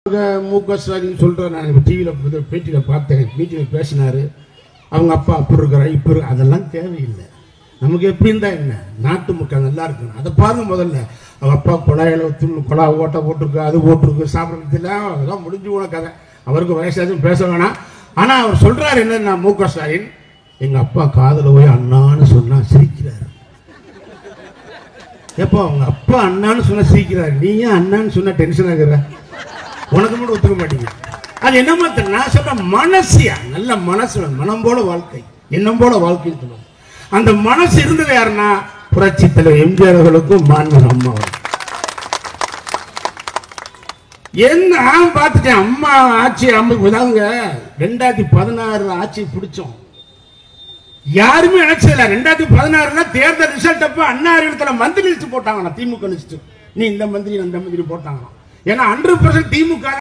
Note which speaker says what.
Speaker 1: மு க ஸ்டாலின் சொல்ற நான் டிவியில் பேட்டியில் பார்த்தேன் மீட்டிங்கில் பேசினாரு அவங்க அப்பா அப்படி இருக்கிறார் இப்போ இருக்கு அதெல்லாம் தேவையில்லை நமக்கு எப்படி இருந்தா என்ன நாட்டு மக்கள் நல்லா இருக்கணும் அதை பாருங்க முதல்ல அவங்க அப்பா குழாயில துண்ணு குழா ஓட்டை போட்டிருக்கு அது போட்டிருக்கு சாப்பிட்றதுல அதெல்லாம் முடிஞ்சு போன கதை அவருக்கு வயசாச்சும் பேச வேணாம் ஆனா அவர் சொல்றாரு என்னன்னா மு க ஸ்டாலின் எங்க அப்பா காதுல போய் அண்ணான்னு சொன்னா சிரிக்கிறாரு எப்போ அவங்க அப்பா அண்ணான்னு சொன்னா சிரிக்கிறாரு நீ ஏன் அண்ணான்னு சொன்னா டென்ஷன் ஆகுற உனக்கு மட்டும் ஒத்துக்க மாட்டீங்க அது என்னமா தெரியல நான் சொல்ற மனசியா நல்ல மனசு வேணும். மனம் போல வாழ்க்கை எண்ணம் போல வாழ்க்கைன்னு சொல்லுவோம் அந்த மனசு இருந்தது யாருன்னா புரட்சி தலைவர் எம்ஜிஆர் அவர்களுக்கும் மாண்பு அம்மா அவர்கள். என்ன நான் பார்த்துட்டேன் அம்மா ஆட்சி அம்மா இதாங்க ரெண்டாயிரத்தி பதினாறு ஆட்சி பிடிச்சோம் யாருமே நினைச்சதில்ல ரெண்டாயிரத்தி பதினாறுல தேர்தல் ரிசல்ட் அப்ப அண்ணா அறிவித்தல மந்திரி லிஸ்ட் போட்டாங்க திமுக லிஸ்ட் நீ இந்த மந்திரி அந்த மந்திரி போட்டாங்க ஏன்னா ஹண்ட்ரட் பர்சன்ட் திமுக